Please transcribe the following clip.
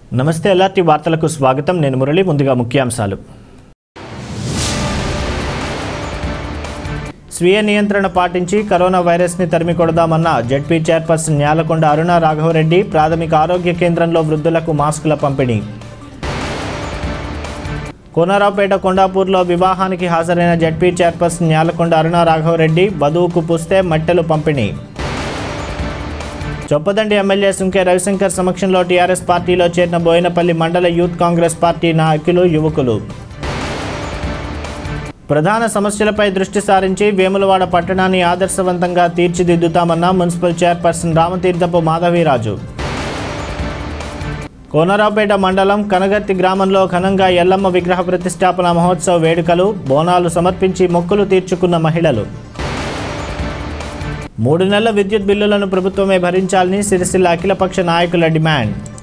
నమస్తే ఎల్ఆర్టీ వార్తలకు స్వాగతం నేను మురళి ముందుగా ముఖ్యాంశాలు స్వీయ నియంత్రణ పాటించి కరోనా వైరస్ని తరిమి కొడదామన్న జడ్పీ చైర్పర్సన్ న్యాలకొండ అరుణ రాఘవరెడ్డి ప్రాథమిక ఆరోగ్య కేంద్రంలో వృద్ధులకు మాస్కుల పంపిణీ కోనరావుపేట కొండాపూర్లో వివాహానికి హాజరైన జడ్పీ చైర్పర్సన్ న్యాలకొండ అరుణ రాఘవరెడ్డి వధువుకు పుస్తే మట్టెలు పంపిణీ చొప్పదండి ఎమ్మెల్యే సుంకే రవిశంకర్ సమక్షంలో టీఆర్ఎస్ పార్టీలో చేరిన బోయినపల్లి మండల యూత్ కాంగ్రెస్ పార్టీ నాయకులు యువకులు ప్రధాన సమస్యలపై దృష్టి సారించి వేములవాడ పట్టణాన్ని ఆదర్శవంతంగా తీర్చిదిద్దుతామన్న మున్సిపల్ చైర్పర్సన్ రామతీర్థపు మాధవీరాజు కోనరావుపేట మండలం కనగర్తి గ్రామంలో ఘనంగా ఎల్లమ్మ విగ్రహ ప్రతిష్టాపన మహోత్సవ వేడుకలు బోనాలు సమర్పించి మొక్కులు తీర్చుకున్న మహిళలు మూడు నెలల విద్యుత్ బిల్లులను ప్రభుత్వమే భరించాలని సిరిసిల్ల అఖిలపక్ష నాయకుల డిమాండ్